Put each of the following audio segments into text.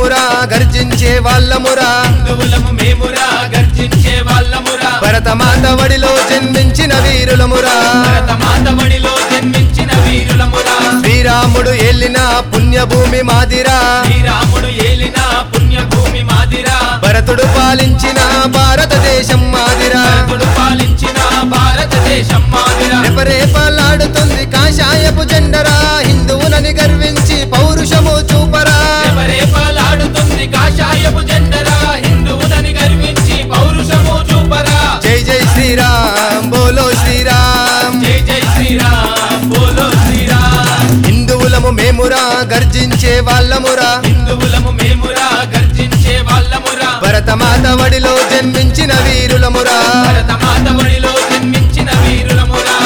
మేమురా గర్జించే వాళ్ళమురా హిందువులము మేమురా గర్జించే వాళ్ళమురా భరతమాత వడిలో జన్మించిన వీరులమురా భరతమాత బడిలో జన్మించిన వీరులమురా శ్రీరాముడు ఏలిన పుణ్యభూమి మాదిరా శ్రీరాముడు ఏలిన పుణ్యభూమి మాదిరా భరతుడు పాలించిన భారతదేశం మాదిరా భరతుడు పాలించిన భారతదేశం మాదిరా రెపరేపలాడుతుంది కాషాయపు జెండరా హిందువులని గర్వించి పౌరుషము చూపరా రేపలాడుతుంది కాషాయపు జెండరా హిందువులని గర్వించి పౌరుషము చూపరా జై జై శ్రీరామ్ బోలో శ్రీరామ్ జై జై శ్రీరామ్ బోలో శ్రీరామ్ హిందువులము మేమురా గర్జించే వాళ్ళమురా హిందువులము మేమురా గర్జించే వాళ్ళమురా భరతమాత వడిలో జన్మించిన వీరులమురా భరతమాత బడిలో జన్మించిన వీరులమురా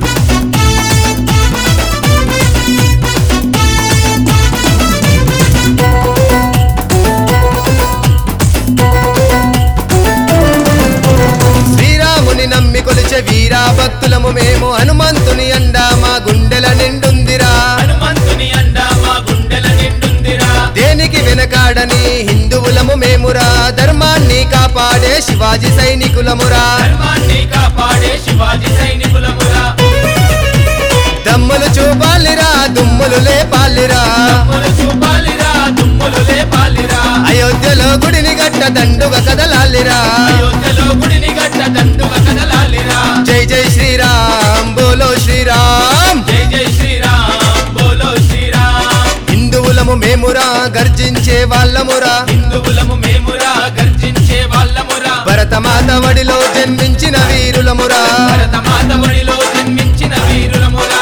శ్రీరాముని నమ్మి కొలిచే వీరా భక్తులము మేము హనుమంతుని అండా మా గుండెల నిండుందిరా హనుమంతుని అండ మా గుండెల నిండుందిరా దేనికి వెనకాడని హిందువులము మేమురా ధర్మాన్ని కాపాడే శివాజీ సైనికులమురా ధర్మాన్ని కాపాడే శివాజీ సైనికులమురా దమ్ములు చూపాలిరా దుమ్ములు లేపాలిరా దుమ్ములు చూపాలిరా దుమ్ములు లేపాలిరా అయోధ్యలో గుడిని గట్ట దండుగ కదలాలిరా అయోధ్యలో గుడిని గట్ట దండుగ కదలాలిరా జై జై శ్రీరామ్ బోలో శ్రీరామ్ జై జై శ్రీరామ్ బోలో శ్రీరామ్ హిందువులము మేమురా గర్జించే వాళ్ళమురా హిందువులము మేమురా గర్జించే వాళ్ళమురా భరతమాత వడిలో జన్మించిన వీరులమురా భరతమాత బడిలో జన్మించిన వీరులమురా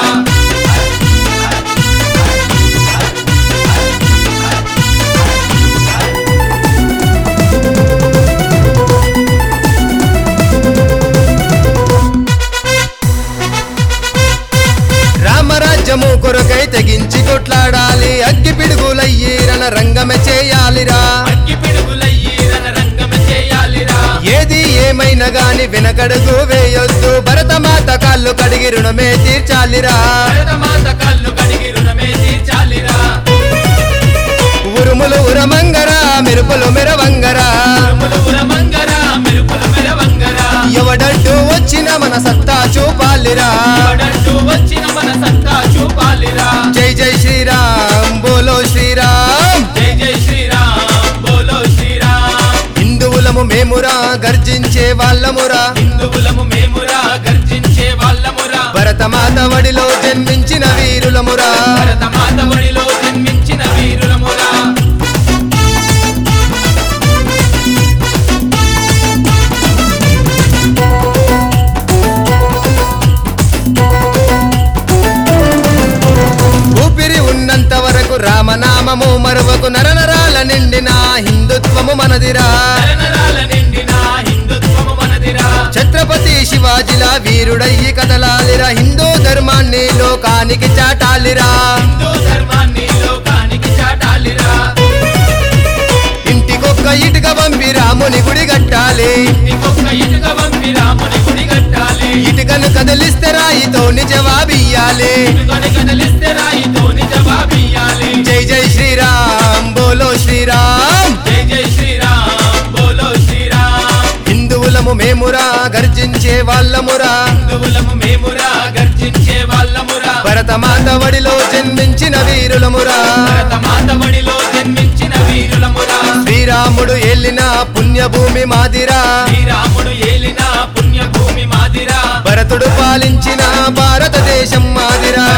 రామరాజ్యము కొరకై తెగించి కొట్లాడాలి అగ్గి పిడుగులయ్యి రణ రంగమే చేయాలిరా అగ్గి పిడుగులయ్యి రణరంగమ చేయాలిరా ఏది ఏమైనా గాని వెనకడుగు వేయొద్దు భరతమాత కాళ్ళు కడిగి రుణమే తీర్చాలిరా భరతమాత కళ్ళు కడిగి రుణమే తీర్చాలిరా ఉరుములు ఉరమంగరా మెరుపులు మెరవంగరా ఉరుములు ఉరమంగరా మెరుపులు మెరవంగరా ఎవడంటూ వచ్చిన మన సత్తా చూపాలిరా ఎవడంటూ వచ్చిన మన సత్తా చూపాలిరా జై జై శ్రీరామ్ బోలో శ్రీరామ్ జై జై శ్రీరామ్ బోలో శ్రీరామ్ హిందువులము మేమురా గర్జించే వాళ్ళమురా హిందువులము మేమురా గర్జించే వాళ్ళమురా భరతమాత వడిలో జన్మించిన వీరులమురా భరతమాత బడిలో జన్మించిన వీరులమురా ఊపిరి ఉన్నంత వరకు రామనామము మరువకు నరనరాల నిండిన హిందుత్వము మనదిరా నరనరాల నిండిన హిందుత్వము మనదిరా ఛత్రపతి శివాజిలా వీరుడయ్యి కదలాలిరా హిందూ ధర్మాన్ని లోకానికి చాటాలిరా హిందూ ధర్మాన్ని లోకానికి చాటాలిరా ఇంటికొక్క ఇటుక పంపి రాముని గుడి కట్టాలి ఇంకొక ఇటుక పంపి రాముని గుడి కట్టాలి ఇటుకను కదిలిస్తే రాయితోని జవాబియ్యాలి ఇటుకని కదలిస్తే రాయితోని జవాబియ్యాలి జై జై శ్రీరామ్ బోలో శ్రీరామ్ జై జై శ్రీరామ్ బోలో శ్రీరామ్ హిందువులము మేమురా గర్జించే వాళ్ళమురా హిందువులము మేమురా గర్జించే వాళ్ళమురా భరతమాత వడిలో జన్మించిన వీరులమురా భరతమాత బడిలో జన్మించిన వీరులమురా శ్రీరాముడు ఏలిన పుణ్యభూమి మాదిరా శ్రీరాముడు ఏలిన పుణ్యభూమి మాదిరా భరతుడు పాలించిన భారతదేశం మాదిరా